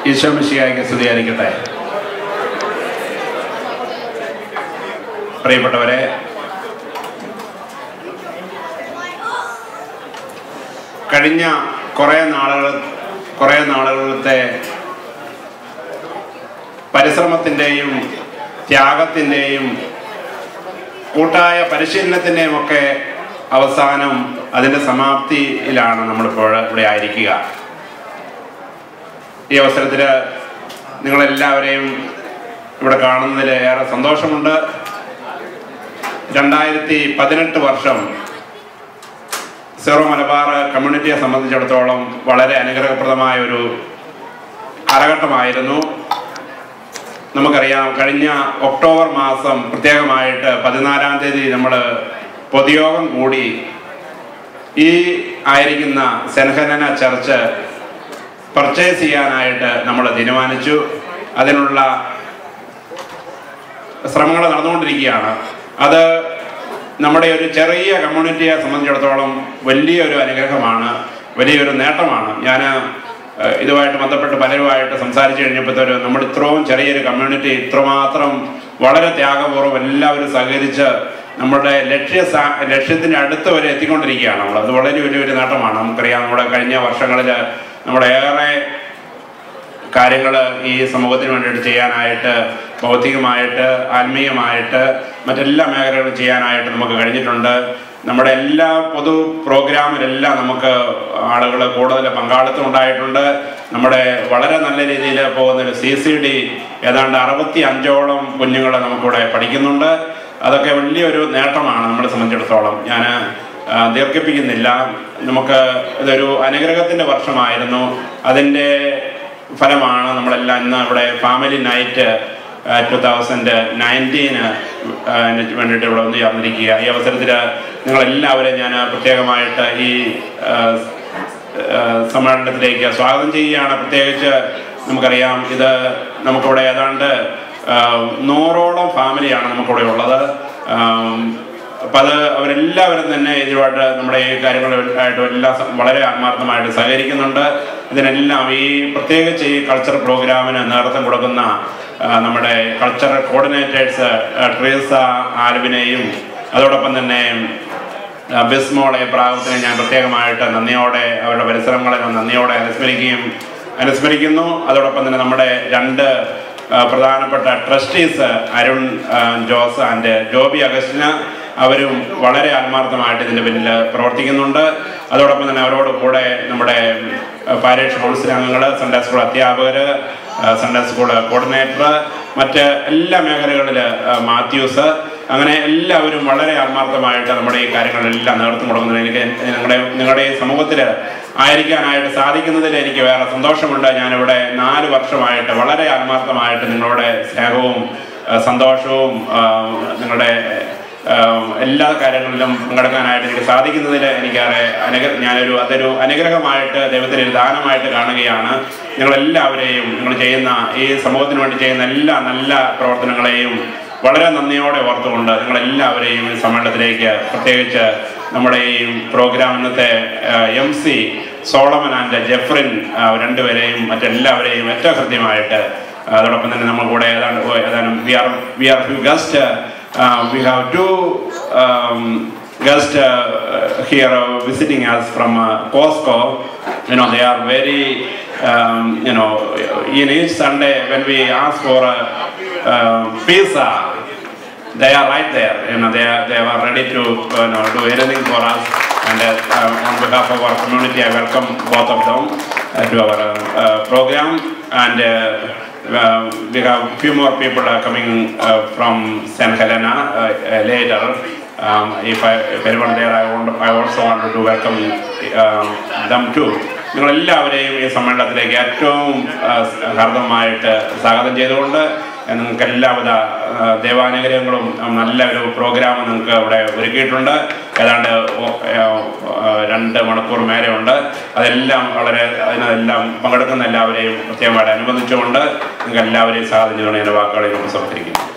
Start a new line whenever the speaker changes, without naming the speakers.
ഈശോ മിശിഹായ്ക്ക് സ്തുതിയായിരിക്കട്ടെ പ്രിയപ്പെട്ടവരെ കഴിഞ്ഞ കുറേ നാളുകൾ കുറേ നാളുകളത്തെ പരിശ്രമത്തിൻ്റെയും ത്യാഗത്തിൻ്റെയും കൂട്ടായ പരിശീലനത്തിൻ്റെയും ഒക്കെ അവസാനം അതിൻ്റെ സമാപ്തിയിലാണ് നമ്മളിപ്പോൾ ഇവിടെ ആയിരിക്കുക ഈ അവസരത്തിൽ നിങ്ങളെല്ലാവരെയും ഇവിടെ കാണുന്നതിൽ ഏറെ സന്തോഷമുണ്ട് രണ്ടായിരത്തി പതിനെട്ട് വർഷം സീറോ മലബാർ കമ്മ്യൂണിറ്റിയെ സംബന്ധിച്ചിടത്തോളം വളരെ അനുഗ്രഹപ്രദമായ ഒരു കാലഘട്ടമായിരുന്നു നമുക്കറിയാം കഴിഞ്ഞ ഒക്ടോബർ മാസം പ്രത്യേകമായിട്ട് പതിനാലാം തീയതി നമ്മൾ പൊതുയോഗം കൂടി ഈ ആയിരിക്കുന്ന സെൻഹനന ചർച്ച് പർച്ചേസ് ചെയ്യാനായിട്ട് നമ്മൾ തീരുമാനിച്ചു അതിനുള്ള ശ്രമങ്ങൾ നടന്നുകൊണ്ടിരിക്കുകയാണ് അത് നമ്മുടെ ഒരു ചെറിയ കമ്മ്യൂണിറ്റിയെ സംബന്ധിച്ചിടത്തോളം വലിയൊരു അനുഗ്രഹമാണ് വലിയൊരു നേട്ടമാണ് ഞാൻ ഇതുമായിട്ട് ബന്ധപ്പെട്ട് പലരുമായിട്ട് സംസാരിച്ചു കഴിഞ്ഞപ്പോഴത്തേക്ക് നമ്മുടെ ഇത്രയും ചെറിയൊരു കമ്മ്യൂണിറ്റി ഇത്രമാത്രം വളരെ ത്യാഗപൂർവ്വം എല്ലാവരും സഹകരിച്ച് നമ്മുടെ ലക്ഷ്യ സാ- ലക്ഷ്യത്തിന്റെ അടുത്ത് വരെ എത്തിക്കൊണ്ടിരിക്കുകയാണ് നമ്മൾ അത് വളരെ വലിയൊരു നേട്ടമാണ് നമുക്കറിയാം നമ്മുടെ കഴിഞ്ഞ വർഷങ്ങളിൽ നമ്മുടെ ഏറെ കാര്യങ്ങൾ ഈ സമൂഹത്തിന് വേണ്ടിയിട്ട് ചെയ്യാനായിട്ട് ഭൗതികമായിട്ട് ആത്മീയമായിട്ട് മറ്റെല്ലാ മേഖലകളും ചെയ്യാനായിട്ട് നമുക്ക് കഴിഞ്ഞിട്ടുണ്ട് നമ്മുടെ എല്ലാ പൊതു പ്രോഗ്രാമിലെല്ലാം നമുക്ക് ആളുകൾ കൂടുതൽ പങ്കാളിത്തം ഉണ്ടായിട്ടുണ്ട് നമ്മുടെ വളരെ നല്ല രീതിയിൽ പോകുന്ന ഒരു സി സി ഡി ഏതാണ്ട് അറുപത്തി അഞ്ചോളം കുഞ്ഞുങ്ങൾ നമുക്കിവിടെ പഠിക്കുന്നുണ്ട് അതൊക്കെ വലിയൊരു നേട്ടമാണ് നമ്മളെ സംബന്ധിച്ചിടത്തോളം ഞാൻ ആ, ദീർഘിപ്പിക്കുന്നില്ല നമുക്ക് ഇതൊരു അനുഗ്രഹത്തിൻ്റെ വർഷമായിരുന്നു അതിൻ്റെ ഫലമാണ് നമ്മളെല്ലാം ഇന്ന് ഇവിടെ family night two thousand nineteen വേണ്ടിയിട്ട് ഇവിടെ ഒന്ന് ചേർന്നിരിക്കുക ഈ അവസരത്തിൽ നിങ്ങളെല്ലാവരെയും ഞാൻ പ്രത്യേകമായിട്ട് ഈ ആ, ആ, സമ്മേളനത്തിലേക്ക് സ്വാഗതം ചെയ്യുകയാണ് പ്രത്യേകിച്ച് നമുക്കറിയാം ഇത് നമുക്കിവിടെ ഏതാണ്ട് ആ, നൂറോളം ഫാമിലിയാണ് നമുക്കിവിടെ ഉള്ളത് ആം, അപ്പം അത് അവരെല്ലാവരും തന്നെ ഇതുമായിട്ട് നമ്മുടെ ഈ കാര്യങ്ങളായിട്ട് എല്ലാം സ- വളരെ ആത്മാർത്ഥമായിട്ട് സഹകരിക്കുന്നുണ്ട് ഇതിനെല്ലാം ഈ പ്രത്യേകിച്ച് ഈ കൾച്ചർ പ്രോഗ്രാമിന് നേതൃത്വം കൊടുക്കുന്ന ആ, നമ്മുടെ കൾച്ചറൽ കോർഡിനേറ്റേഴ്സ് ട്രീസ ആൽവിനെയും അതോടൊപ്പം തന്നെ ആ, ബിസ്മോളെ പ്രാഗത്തിനെ ഞാൻ പ്രത്യേകമായിട്ട് നന്ദിയോടെ അവരുടെ പരിശ്രമങ്ങളെ ഞാൻ നന്ദിയോടെ അനുസ്മരിക്കുകയും അനുസ്മരിക്കുന്നു അതോടൊപ്പം തന്നെ നമ്മുടെ രണ്ട് ആ, പ്രധാനപ്പെട്ട ട്രസ്റ്റീസ് അരുൺ ആ, ജോസ് ആൻഡ് ജോബി അഗസ്റ്റിന് അവരും വളരെ ആത്മാർത്ഥമായിട്ട് ഇതിൻ്റെ പിന്നിൽ പ്രവർത്തിക്കുന്നുണ്ട് അതോടൊപ്പം തന്നെ അവരോട് കൂടെ നമ്മുടെ പാരീഷ് കൗൺസിൽ അംഗങ്ങൾ സൺഡേ സ്കൂൾ അധ്യാപകർ സൺഡേ സ്കൂൾ കോർഡിനേറ്റർ മറ്റ് എല്ലാ മേഖലകളിൽ മാത്യൂസ് അങ്ങനെ എല്ലാവരും വളരെ ആത്മാർത്ഥമായിട്ട് നമ്മുടെ ഈ കാര്യങ്ങളിലെല്ലാം നേതൃത്വം കൊടുക്കുന്നതിന് എനിക്ക് നിങ്ങളുടെ നിങ്ങളുടെ ഈ സമൂഹത്തിൽ ആയിരിക്കാനായിട്ട് സാധിക്കുന്നതിൽ എനിക്ക് വേറെ സന്തോഷമുണ്ട് ഞാനിവിടെ നാല് വർഷമായിട്ട് വളരെ ആത്മാർത്ഥമായിട്ട് നിങ്ങളുടെ സ്നേഹവും ആ, സന്തോഷവും ആ, നിങ്ങളുടെ ആ, എല്ലാ കാര്യങ്ങളിലും പങ്കെടുക്കാനായിട്ട് എനിക്ക് സാധിക്കുന്നതിൽ എനിക്കേറെ അനുഗ്ര ഞാനൊരു അതൊരു അനുഗ്രഹമായിട്ട് ദൈവത്തിന് ഒരു ദാനമായിട്ട് കാണുകയാണ് നിങ്ങളെല്ലാവരെയും നിങ്ങൾ ചെയ്യുന്ന ഈ സമൂഹത്തിന് വേണ്ടി ചെയ്യുന്ന എല്ലാ നല്ല പ്രവർത്തനങ്ങളെയും വളരെ നന്ദിയോടെ ഓർത്തുകൊണ്ട് നിങ്ങളെല്ലാവരെയും ഈ സമ്മേളനത്തിലേക്ക് പ്രത്യേകിച്ച് നമ്മുടെ ഈ പ്രോഗ്രാം ഇന്നത്തെ M C Solomon and Jefrin ആ, രണ്ടുപേരെയും മറ്റെല്ലാവരെയും ഏറ്റവും ഹൃദ്യമായിട്ട് അതോടൊപ്പം തന്നെ നമ്മൾ കൂടെ ഏതാണ്ട് ഓ, ഏതാനും we are we are guest we have to guest uh, here uh, visiting us from uh, Costco. You know, they are very, um, you know, in each Sunday when we ask for a uh, pizza, they are right there. You know, they are, they are ready to you know, do anything for us. And uh, on behalf of our community, I welcome both of them uh, to our uh, uh, program. And uh, uh, we have few more people are coming uh, from St. Helena uh, uh, later. Um, if, I, if anyone there, I, want, I also want to welcome um, them too. നിങ്ങളെല്ലാവരെയും ഈ സമ്മേളനത്തിലേക്ക് ഏറ്റവും ആ, ഹർദമായിട്ട് സ്വാഗതം ചെയ്തുകൊണ്ട് നിങ്ങൾക്ക് എല്ലാവിധ ആ, ദൈവാനുഗ്രഹങ്ങളും ആ, നല്ല ഒരു പ്രോഗ്രാം നിങ്ങൾക്ക് അവിടെ ഒരുക്കിയിട്ടുണ്ട് ഏതാണ്ട് ഒ- ആ, ആ, രണ്ട് മണിക്കൂർ മേലെ ഉണ്ട് അതെല്ലാം വളരെ അതിനെല്ലാം പങ്കെടുക്കുന്ന എല്ലാവരെയും പ്രത്യേകമായിട്ട് അനുബന്ധിച്ചുകൊണ്ട് നിങ്ങൾക്ക് എല്ലാവരെയും സ്വാഗതം ചെയ്തുകൊണ്ട് എൻ്റെ വാക്കുകളെ നമുക്ക് സംസാരിക്കുന്നു